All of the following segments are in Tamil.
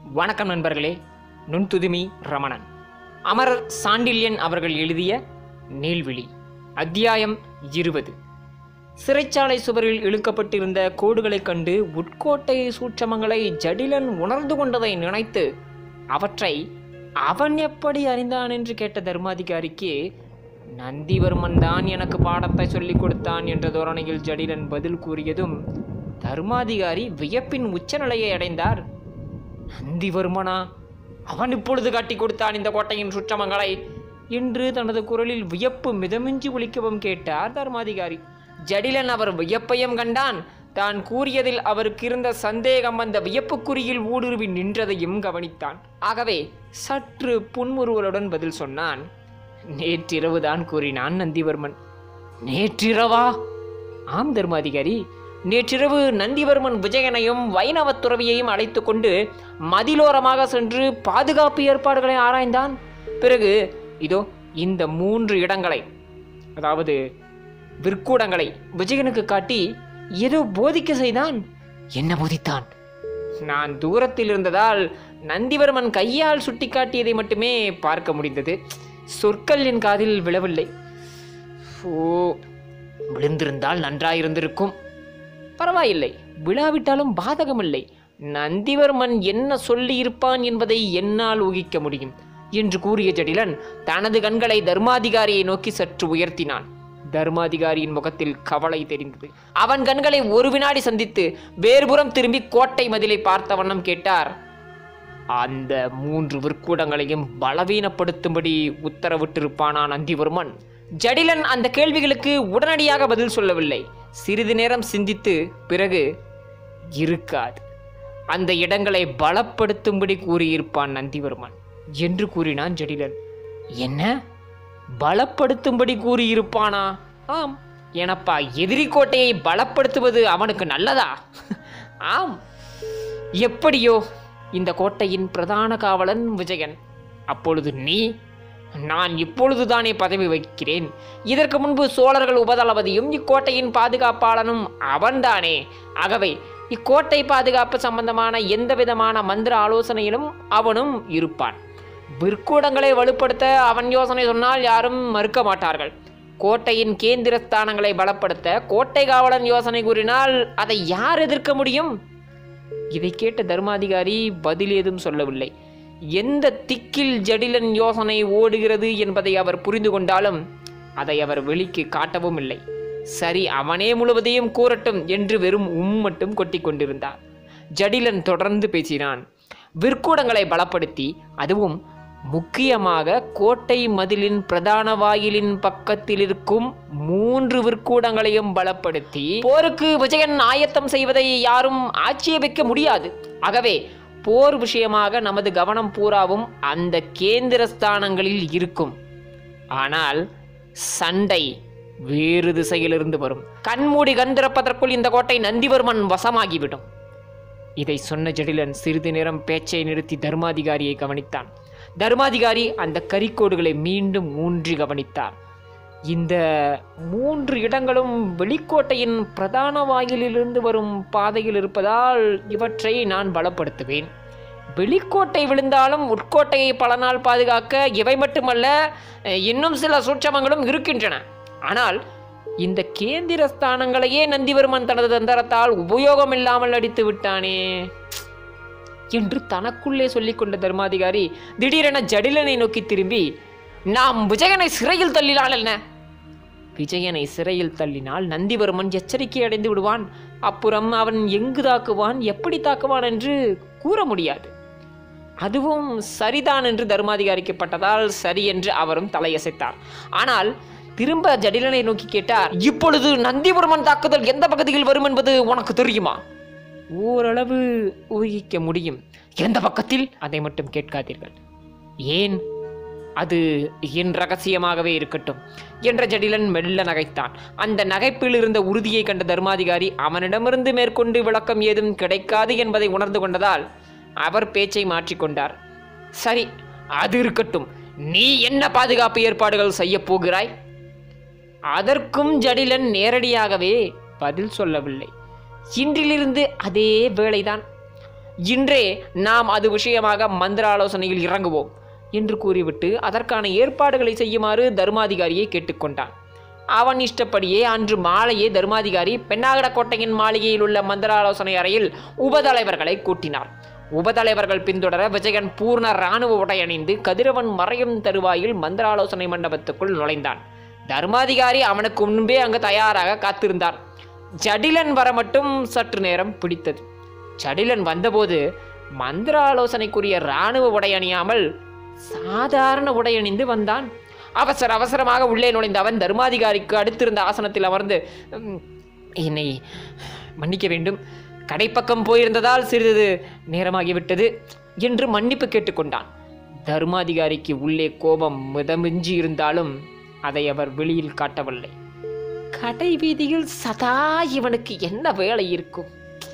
வணக்கம் நண்பர்களே நுண்துதுமி ரமணன் அமரர் சாண்டில்யன் அவர்கள் எழுதிய நீள்விழி அத்தியாயம் இருபது சிறைச்சாலை சுவரில் இழுக்கப்பட்டிருந்த கோடுகளைக் கண்டு உட்கோட்டை சூட்சமங்களை ஜடிலன் உணர்ந்து கொண்டதை நினைத்து அவற்றை அவன் எப்படி அறிந்தான் என்று கேட்ட தர்மாதிகாரிக்கு நந்திவர்மன் தான் எனக்கு பாடத்தை சொல்லிக் கொடுத்தான் என்ற தோரணையில் ஜடிலன் பதில் கூறியதும் தர்மாதிகாரி வியப்பின் உச்சநிலையை அடைந்தார் நந்திவர்மனா அவன் இப்பொழுது காட்டி கொடுத்தான் இந்த கோட்டையின் சுற்றமங்களை என்று தனது குரலில் வியப்பு மிதமின்றி ஒலிக்கவும் கேட்டார் தர்மாதிகாரி ஜடிலன் அவர் வியப்பையும் கண்டான் தான் கூறியதில் அவருக்கு இருந்த சந்தேகம் அந்த வியப்புக்குறியில் ஊடுருவி நின்றதையும் கவனித்தான் ஆகவே சற்று புன்முறுவலுடன் பதில் சொன்னான் நேற்றிரவு தான் கூறினான் நந்திவர்மன் நேற்றிரவா ஆம் தர்மாதிகாரி நேற்றிரவு நந்திவர்மன் விஜயனையும் வைணவத் துறவியையும் அழைத்து கொண்டு மதிலோரமாக சென்று பாதுகாப்பு ஏற்பாடுகளை ஆராய்ந்தான் பிறகு இதோ இந்த மூன்று இடங்களை அதாவது விற்கூடங்களை விஜயனுக்கு காட்டி ஏதோ போதிக்க செய்தான் என்ன போதித்தான் நான் தூரத்தில் இருந்ததால் நந்திவர்மன் கையால் சுட்டிக்காட்டியதை மட்டுமே பார்க்க முடிந்தது சொற்கள் என் காதில் விழவில்லை ஓ விழுந்திருந்தால் நன்றாயிருந்திருக்கும் பரவாயில்லை விழாவிட்டாலும் பாதகமில்லை நந்திவர்மன் என்ன சொல்லியிருப்பான் என்பதை என்னால் ஊகிக்க முடியும் என்று கூறிய ஜடிலன் தனது கண்களை தர்மாதிகாரியை நோக்கி சற்று உயர்த்தினான் தர்மாதிகாரியின் முகத்தில் கவலை தெரிந்தது அவன் கண்களை ஒரு வினாடி சந்தித்து வேறுபுறம் திரும்பி கோட்டை மதிலை பார்த்த வண்ணம் கேட்டார் அந்த மூன்று விற்கூடங்களையும் பலவீனப்படுத்தும்படி உத்தரவிட்டிருப்பானா நந்திவர்மன் ஜடிலன் அந்த கேள்விகளுக்கு உடனடியாக பதில் சொல்லவில்லை சிறிது நேரம் சிந்தித்து பிறகு இருக்காது அந்த இடங்களை பலப்படுத்தும்படி கூறியிருப்பான் நந்திவர்மன் என்று கூறினான் ஜடிலன் என்ன பலப்படுத்தும்படி கூறியிருப்பானா ஆம் எனப்பா எதிரி கோட்டையை பலப்படுத்துவது அவனுக்கு நல்லதா ஆம் எப்படியோ இந்த கோட்டையின் பிரதான காவலன் விஜயன் அப்பொழுது நீ நான் இப்பொழுதுதானே பதவி வகிக்கிறேன் இதற்கு முன்பு சோழர்கள் உபதளபதியும் இக்கோட்டையின் பாதுகாப்பாளனும் அவன்தானே ஆகவே இக்கோட்டை பாதுகாப்பு சம்பந்தமான எந்த விதமான மந்திர ஆலோசனையிலும் அவனும் இருப்பான் விற்கூடங்களை வலுப்படுத்த அவன் யோசனை சொன்னால் யாரும் மறுக்க மாட்டார்கள் கோட்டையின் கேந்திர ஸ்தானங்களை பலப்படுத்த கோட்டை காவலன் யோசனை கூறினால் அதை யார் எதிர்க்க முடியும் இதை கேட்ட தர்மாதிகாரி பதில் ஏதும் சொல்லவில்லை எந்த திக்கில் ஜடிலன் யோசனை ஓடுகிறது என்பதை அவர் புரிந்து கொண்டாலும் அதை அவர் வெளிக்கு காட்டவும் இல்லை சரி அவனே முழுவதையும் கூறட்டும் என்று வெறும் உம் மட்டும் கொட்டி கொண்டிருந்தார் ஜடிலன் தொடர்ந்து பேசினான் விற்கூடங்களை பலப்படுத்தி அதுவும் முக்கியமாக கோட்டை மதிலின் பிரதான வாயிலின் பக்கத்தில் இருக்கும் மூன்று விற்கூடங்களையும் பலப்படுத்தி போருக்கு விஜயன் ஆயத்தம் செய்வதை யாரும் ஆட்சேபிக்க முடியாது ஆகவே போர் விஷயமாக நமது கவனம் பூராவும் அந்த கேந்திர ஸ்தானங்களில் இருக்கும் ஆனால் சண்டை வேறு திசையிலிருந்து வரும் கண்மூடி கண் திறப்பதற்குள் இந்த கோட்டை நந்திவர்மன் வசமாகிவிடும் இதை சொன்ன ஜடிலன் சிறிது நேரம் பேச்சை நிறுத்தி தர்மாதிகாரியை கவனித்தான் தர்மாதிகாரி அந்த கரிக்கோடுகளை மீண்டும் ஊன்றி கவனித்தார் இந்த மூன்று இடங்களும் வெளிக்கோட்டையின் பிரதான வாயிலிலிருந்து வரும் பாதையில் இருப்பதால் இவற்றை நான் பலப்படுத்துவேன் வெளிக்கோட்டை விழுந்தாலும் உட்கோட்டையை பல நாள் பாதுகாக்க இவை மட்டுமல்ல அஹ், இன்னும் சில சூட்சமங்களும் இருக்கின்றன ஆனால் இந்த கேந்திர ஸ்தானங்களையே நந்திவர்மன் தனது தந்தரத்தால் உபயோகம் இல்லாமல் அடித்து விட்டானே என்று தனக்குள்ளே சொல்லிக்கொண்ட தர்மாதிகாரி திடீரென ஜடிலனை நோக்கி திரும்பி நாம் விஜயனை சிறையில் தள்ளினால் என்ன விஜயனை சிறையில் தள்ளினால் நந்திவர்மன் எச்சரிக்கை அடைந்து விடுவான் அப்புறம் அவன் எங்கு தாக்குவான் எப்படி தாக்குவான் என்று கூற முடியாது அதுவும் சரிதான் என்று தர்மாதிகாரிக்கப்பட்டதால் சரி என்று அவரும் தலையசைத்தார் ஆனால் திரும்ப ஜடிலனை நோக்கி கேட்டார் இப்பொழுது நந்திவர்மன் தாக்குதல் எந்த பகுதியில் வரும் என்பது உனக்கு தெரியுமா ஓரளவு ஊகிக்க முடியும் எந்த பக்கத்தில் அதை மட்டும் கேட்காதீர்கள் ஏன் அது என் ரகசியமாகவே இருக்கட்டும் என்ற ஜடிலன் மெல்ல நகைத்தான் அந்த நகைப்பில் இருந்த உறுதியை கண்ட தர்மாதிகாரி அவனிடமிருந்து மேற்கொண்டு விளக்கம் ஏதும் கிடைக்காது என்பதை உணர்ந்து கொண்டதால் அவர் பேச்சை மாற்றிக்கொண்டார் சரி அது இருக்கட்டும் நீ என்ன பாதுகாப்பு ஏற்பாடுகள் செய்யப் போகிறாய் அதற்கும் ஜடிலன் நேரடியாகவே பதில் சொல்லவில்லை இன்றிலிருந்து அதே வேளைதான் இன்றே நாம் அது விஷயமாக மந்திர ஆலோசனையில் இறங்குவோம் என்று கூறிவிட்டு அதற்கான ஏற்பாடுகளை செய்யுமாறு தர்மாதிகாரியை கேட்டுக்கொண்டான் அவன் இஷ்டப்படியே அன்று மாலையே தர்மாதிகாரி பெண்ணாகட கோட்டையின் மாளிகையில் உள்ள மந்திர ஆலோசனை அறையில் உபதலைவர்களை கூட்டினார் உபதலைவர்கள் பின்தொடர விஜயன் பூர்ண இராணுவ உடை அணிந்து கதிரவன் மறையும் தருவாயில் மந்திர ஆலோசனை மண்டபத்துக்குள் நுழைந்தான் தர்மாதிகாரி அவனுக்கு முன்பே அங்கு தயாராக காத்திருந்தார் ஜடிலன் வர மட்டும் சற்று நேரம் பிடித்தது ஜடிலன் வந்தபோது மந்திர ஆலோசனைக்குரிய இராணுவ உடை அணியாமல் சாதாரண உடை அணிந்து வந்தான் அவசர அவசரமாக உள்ளே நுழைந்த அவன் தர்மாதிகாரிக்கு அடுத்திருந்த ஆசனத்தில் அமர்ந்து "ம், என்னை மன்னிக்க வேண்டும் கடைப்பக்கம் போயிருந்ததால் சிறிது நேரமாகிவிட்டது என்று மன்னிப்பு கேட்டுக்கொண்டான் தர்மாதிகாரிக்கு உள்ளே கோபம் மிதமிஞ்சி இருந்தாலும் அதை அவர் வெளியில் காட்டவில்லை கடை வீதியில் சதா இவனுக்கு என்ன வேலை இருக்கும்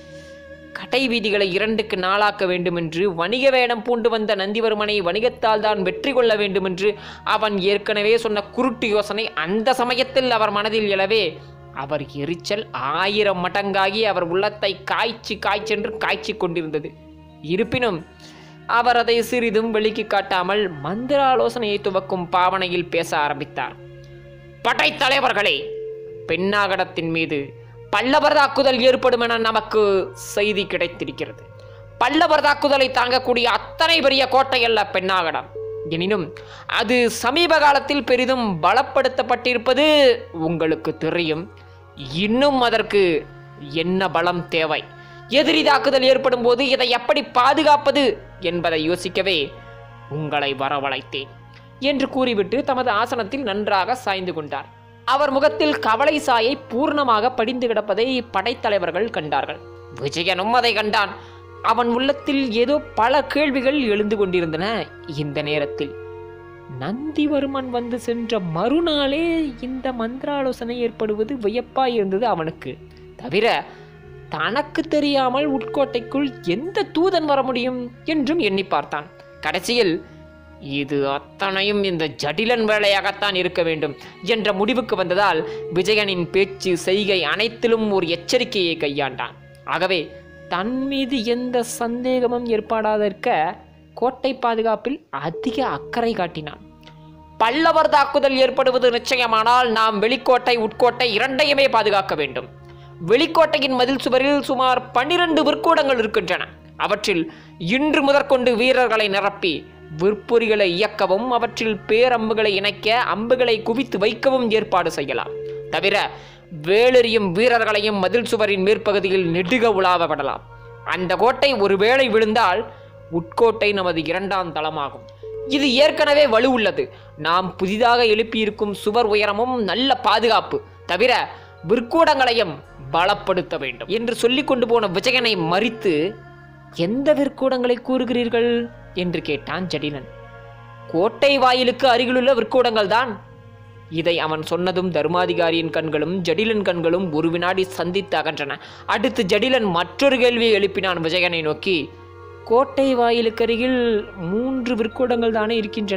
கடை வீதிகளை இரண்டுக்கு நாளாக்க வேண்டுமென்று வணிக வேடம் பூண்டு வந்த நந்திவர்மனை வணிகத்தால் தான் வெற்றி கொள்ள வேண்டுமென்று அவன் ஏற்கனவே சொன்ன குருட்டு யோசனை அந்த சமயத்தில் அவர் மனதில் எழவே அவர் எரிச்சல் ஆயிரம் மடங்காகி அவர் உள்ளத்தை காய்ச்சி காய்ச்சென்று காய்ச்சிக் கொண்டிருந்தது இருப்பினும் அவர் அதை சிறிதும் வெளிக்கு காட்டாமல் மந்திர ஆலோசனையை துவக்கும் பாவனையில் பேச ஆரம்பித்தார் படைத்தலைவர்களே பெண்ணாகடத்தின் மீது பல்லவர் தாக்குதல் ஏற்படும் என நமக்கு செய்தி கிடைத்திருக்கிறது பல்லவர் தாக்குதலை தாங்கக்கூடிய அத்தனை பெரிய கோட்டை அல்ல பெண்ணாகடம் எனினும் அது சமீப காலத்தில் பெரிதும் பலப்படுத்தப்பட்டிருப்பது உங்களுக்கு தெரியும் இன்னும் அதற்கு என்ன பலம் தேவை எதிரி தாக்குதல் ஏற்படும் போது இதை எப்படி பாதுகாப்பது என்பதை யோசிக்கவே உங்களை வரவழைத்தேன் என்று கூறிவிட்டு தமது ஆசனத்தில் நன்றாக சாய்ந்து கொண்டார் அவர் முகத்தில் கவலை சாயை பூர்ணமாக படிந்து கிடப்பதை படைத்தலைவர்கள் கண்டார்கள் விஜயனும் அதை கண்டான் அவன் உள்ளத்தில் ஏதோ பல கேள்விகள் எழுந்து கொண்டிருந்தன இந்த நேரத்தில் நந்திவர்மன் வந்து சென்ற மறுநாளே இந்த மந்திராலோசனை ஏற்படுவது வியப்பாய் இருந்தது அவனுக்கு தவிர தனக்கு தெரியாமல் உட்கோட்டைக்குள் எந்த தூதன் வர முடியும் என்றும் எண்ணி பார்த்தான் கடைசியில் இது அத்தனையும் இந்த ஜடிலன் வேலையாகத்தான் இருக்க வேண்டும் என்ற முடிவுக்கு வந்ததால் விஜயனின் பேச்சு செய்கை அனைத்திலும் ஒரு எச்சரிக்கையை கையாண்டான் ஆகவே தன் மீது எந்த சந்தேகமும் ஏற்படாதிருக்க கோட்டை பாதுகாப்பில் அதிக அக்கறை காட்டினான் பல்லவர் தாக்குதல் ஏற்படுவது நிச்சயமானால் நாம் வெளிக்கோட்டை உட்கோட்டை இரண்டையுமே பாதுகாக்க வேண்டும் வெளிக்கோட்டையின் மதில் சுவரில் சுமார் பன்னிரண்டு விற்கூடங்கள் இருக்கின்றன அவற்றில் இன்று முதற்கொண்டு வீரர்களை நிரப்பி விற்பொறிகளை இயக்கவும் அவற்றில் பேரம்புகளை இணைக்க அம்புகளை குவித்து வைக்கவும் ஏற்பாடு செய்யலாம் தவிர வேளெறியும் வீரர்களையும் மதில் சுவரின் மேற்பகுதியில் நெடுக உலாவ விடலாம் அந்த கோட்டை ஒருவேளை விழுந்தால் உட்கோட்டை நமது இரண்டாம் தளமாகும் இது ஏற்கனவே வலுவுள்ளது நாம் புதிதாக எழுப்பியிருக்கும் சுவர் உயரமும் நல்ல பாதுகாப்பு தவிர விற்கூடங்களையும் பலப்படுத்த வேண்டும் என்று சொல்லிக் கொண்டு போன விஜயனை மறித்து எந்த விற்கூடங்களை கூறுகிறீர்கள் என்று கேட்டான் ஜடிலன் கோட்டை வாயிலுக்கு அருகிலுள்ள விற்கூடங்கள் தான் இதை அவன் சொன்னதும் தர்மாதிகாரியின் கண்களும் ஜடிலன் கண்களும் ஒரு வினாடி சந்தித்து அகன்றன அடுத்து ஜடிலன் மற்றொரு கேள்வியை எழுப்பினான் விஜயனை நோக்கி கோட்டை வாயிலுக்கு அருகில் மூன்று விற்கூடங்கள் தானே இருக்கின்றன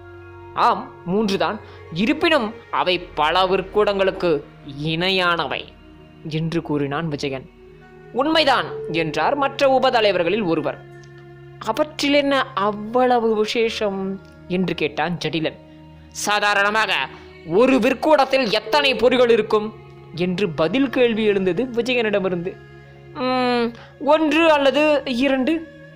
ஆம் மூன்றுதான் இருப்பினும் அவை பல விற்கூடங்களுக்கு இணையானவை என்று கூறினான் விஜயன் உண்மைதான் என்றார் மற்ற உபதலைவர்களில் ஒருவர் அவற்றில் என்ன அவ்வளவு விசேஷம் என்று கேட்டான் ஜடிலன் சாதாரணமாக ஒரு விற்கூடத்தில் எத்தனை பொறிகள் இருக்கும் என்று பதில் கேள்வி எழுந்தது விஜயனிடமிருந்து "ம், ஒன்று அல்லது இரண்டு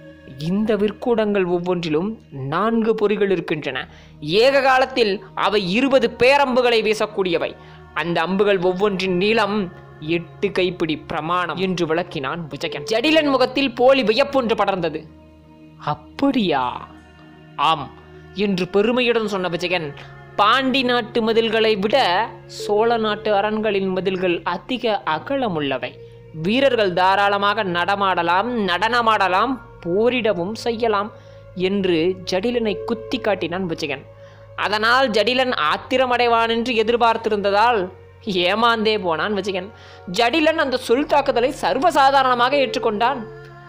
இந்த விற்கூடங்கள் ஒவ்வொன்றிலும் நான்கு பொறிகள் இருக்கின்றன ஏக காலத்தில் அவை இருபது பேரம்புகளை வீசக்கூடியவை அந்த அம்புகள் ஒவ்வொன்றின் நீளம் எட்டு கைப்பிடி பிரமாணம் என்று விளக்கினான் விஜயன் ஜடிலன் முகத்தில் போலி வியப்பொன்று படர்ந்தது அப்படியா ஆம் என்று பெருமையுடன் சொன்ன விஜயன் பாண்டி நாட்டு மதில்களை விட சோழ நாட்டு அரண்களின் மதில்கள் அதிக அகலமுள்ளவை வீரர்கள் தாராளமாக நடமாடலாம் நடனமாடலாம் போரிடவும் செய்யலாம் என்று ஜடிலனை குத்தி காட்டினான் விஜயன் அதனால் ஜடிலன் ஆத்திரமடைவான் என்று எதிர்பார்த்திருந்ததால் ஏமாந்தே போனான் விஜயன் ஜடிலன் அந்த சொல் தாக்குதலை சர்வசாதாரணமாக ஏற்றுக்கொண்டான்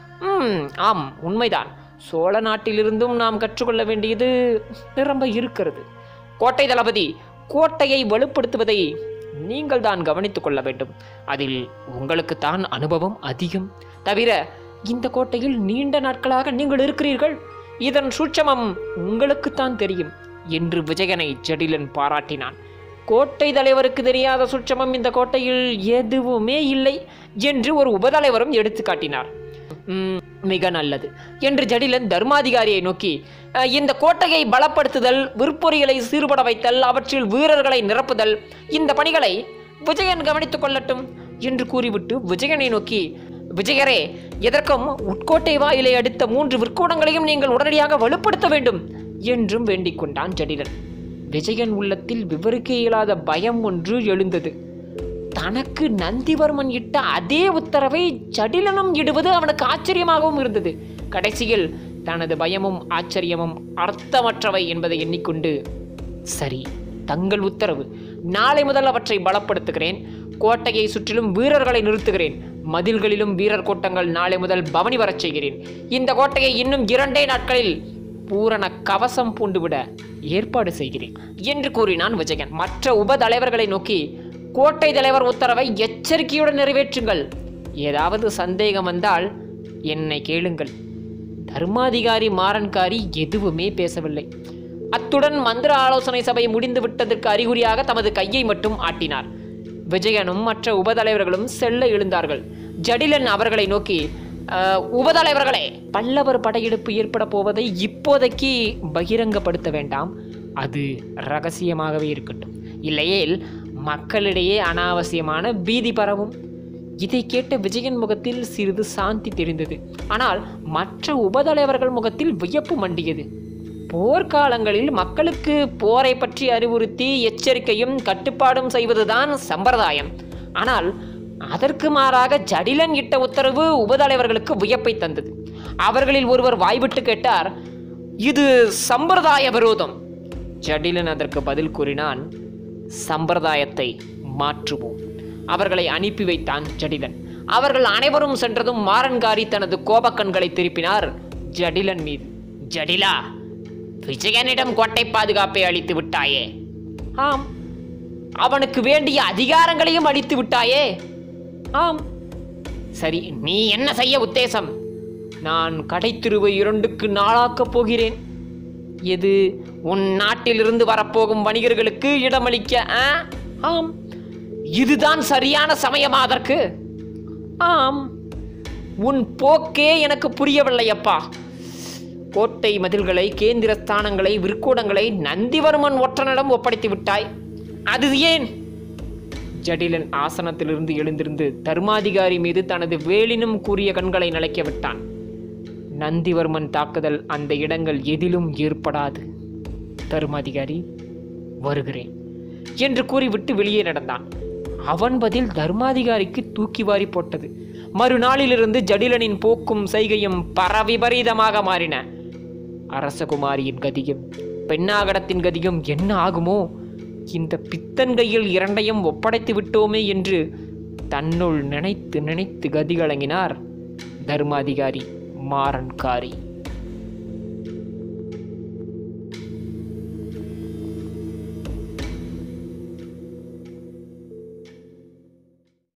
ம் ஆம் உண்மைதான் சோழ நாட்டிலிருந்தும் நாம் கற்றுக்கொள்ள வேண்டியது நிரம்ப இருக்கிறது கோட்டை தளபதி கோட்டையை வலுப்படுத்துவதை நீங்கள் தான் கவனித்துக் கொள்ள வேண்டும் அதில் உங்களுக்கு தான் அனுபவம் அதிகம் தவிர இந்த கோட்டையில் நீண்ட நாட்களாக நீங்கள் இருக்கிறீர்கள் இதன் சூட்சமம் உங்களுக்குத்தான் தெரியும் என்று விஜயனை ஜடிலன் பாராட்டினான் கோட்டை தலைவருக்கு தெரியாத சுற்றமம் இந்த கோட்டையில் எதுவுமே இல்லை என்று ஒரு உபதலைவரும் எடுத்து காட்டினார் "ம், மிக நல்லது என்று ஜடிலன் தர்மாதிகாரியை நோக்கி "அஹ், இந்த கோட்டையை பலப்படுத்துதல் விற்பொறிகளை சீர்பட வைத்தல் அவற்றில் வீரர்களை நிரப்புதல் இந்த பணிகளை விஜயன் கவனித்துக் கொள்ளட்டும் என்று கூறிவிட்டு விஜயனை நோக்கி விஜயரே எதற்கும் உட்கோட்டை வாயிலை அடுத்த மூன்று விற்கூடங்களையும் நீங்கள் உடனடியாக வலுப்படுத்த வேண்டும் என்றும் வேண்டிக் கொண்டான் ஜடிலன் விஜயன் உள்ளத்தில் விவரிக்க இயலாத பயம் ஒன்று எழுந்தது தனக்கு நந்திவர்மன் இட்ட அதே உத்தரவை ஜடிலனும் இடுவது அவனுக்கு ஆச்சரியமாகவும் இருந்தது கடைசியில் தனது பயமும் ஆச்சரியமும் அர்த்தமற்றவை என்பதை எண்ணிக்கொண்டு சரி தங்கள் உத்தரவு நாளை முதல் அவற்றை பலப்படுத்துகிறேன் கோட்டையை சுற்றிலும் வீரர்களை நிறுத்துகிறேன் மதில்களிலும் வீரர் கூட்டங்கள் நாளை முதல் பவனி வரச் செய்கிறேன் இந்த கோட்டையை இன்னும் இரண்டே நாட்களில் பூரண கவசம் பூண்டுவிட ஏற்பாடு செய்கிறேன் என்று கூறினான் விஜயன் மற்ற உப தலைவர்களை நோக்கி கோட்டை தலைவர் உத்தரவை எச்சரிக்கையுடன் நிறைவேற்றுங்கள் ஏதாவது சந்தேகம் வந்தால் என்னை கேளுங்கள் தர்மாதிகாரி மாறன்காரி எதுவுமே பேசவில்லை அத்துடன் மந்திர ஆலோசனை சபை முடிந்து விட்டதற்கு அறிகுறியாக தமது கையை மட்டும் ஆட்டினார் விஜயனும் மற்ற உபதலைவர்களும் செல்ல எழுந்தார்கள் ஜடிலன் அவர்களை நோக்கி "அஹ், உபதலைவர்களே பல்லவர் படையெடுப்பு ஏற்பட போவதை இப்போதைக்கு பகிரங்கப்படுத்த வேண்டாம் அது ரகசியமாகவே இருக்கட்டும் இல்லையேல் மக்களிடையே அனாவசியமான பீதி பரவும் இதை கேட்ட விஜயன் முகத்தில் சிறிது சாந்தி தெரிந்தது ஆனால் மற்ற உபதலைவர்கள் முகத்தில் வியப்பு மண்டியது போர்க்காலங்களில் மக்களுக்கு போரை பற்றி அறிவுறுத்தி எச்சரிக்கையும் கட்டுப்பாடும் செய்வதுதான் சம்பிரதாயம் ஆனால் அதற்கு மாறாக ஜடிலன் இட்ட உத்தரவு உபதலைவர்களுக்கு வியப்பை தந்தது அவர்களில் ஒருவர் வாய்விட்டு கேட்டார் இது சம்பிரதாய விரோதம் ஜடிலன் அதற்கு பதில் கூறினான் சம்பிரதாயத்தை மாற்றுவோம் அவர்களை அனுப்பி வைத்தான் ஜடிலன் அவர்கள் அனைவரும் சென்றதும் மாறன்காரி தனது கோபக்கண்களை திருப்பினார் ஜடிலன் மீது ஜடிலா விஜயனிடம் கோட்டை பாதுகாப்பை அளித்து விட்டாயே ஆம் அவனுக்கு வேண்டிய அதிகாரங்களையும் அளித்து விட்டாயே ஆம் சரி நீ என்ன செய்ய உத்தேசம் நான் கடைத்திருவை இரண்டுக்கு நாளாக்கப் போகிறேன் எது உன் நாட்டிலிருந்து வரப்போகும் வணிகர்களுக்கு இடமளிக்க ஆ? ஆம் இதுதான் சரியான சமயமா அதற்கு ஆம் உன் போக்கே எனக்கு புரியவில்லை அப்பா கோட்டை மதில்களை கேந்திர ஸ்தானங்களை விற்கூடங்களை நந்திவர்மன் ஒற்றனிடம் ஒப்படைத்து விட்டாய் அது ஏன் ஜடிலன் ஆசனத்திலிருந்து எழுந்திருந்து தர்மாதிகாரி மீது தனது வேலினும் கூறிய கண்களை நிலைக்க விட்டான் நந்திவர்மன் தாக்குதல் அந்த இடங்கள் எதிலும் ஏற்படாது தர்மாதிகாரி வருகிறேன் என்று கூறிவிட்டு வெளியே நடந்தான் அவன் பதில் தர்மாதிகாரிக்கு தூக்கி வாரி போட்டது மறுநாளிலிருந்து ஜடிலனின் போக்கும் செய்கையும் பரவிபரீதமாக மாறின அரசகுமாரியின் கதியும் பெண்ணாகடத்தின் கதியும் என்ன ஆகுமோ இந்த பித்தன் கையில் இரண்டையும் ஒப்படைத்து விட்டோமே என்று தன்னுள் நினைத்து நினைத்து கதி கலங்கினார் தர்மாதிகாரி மாறன்காரி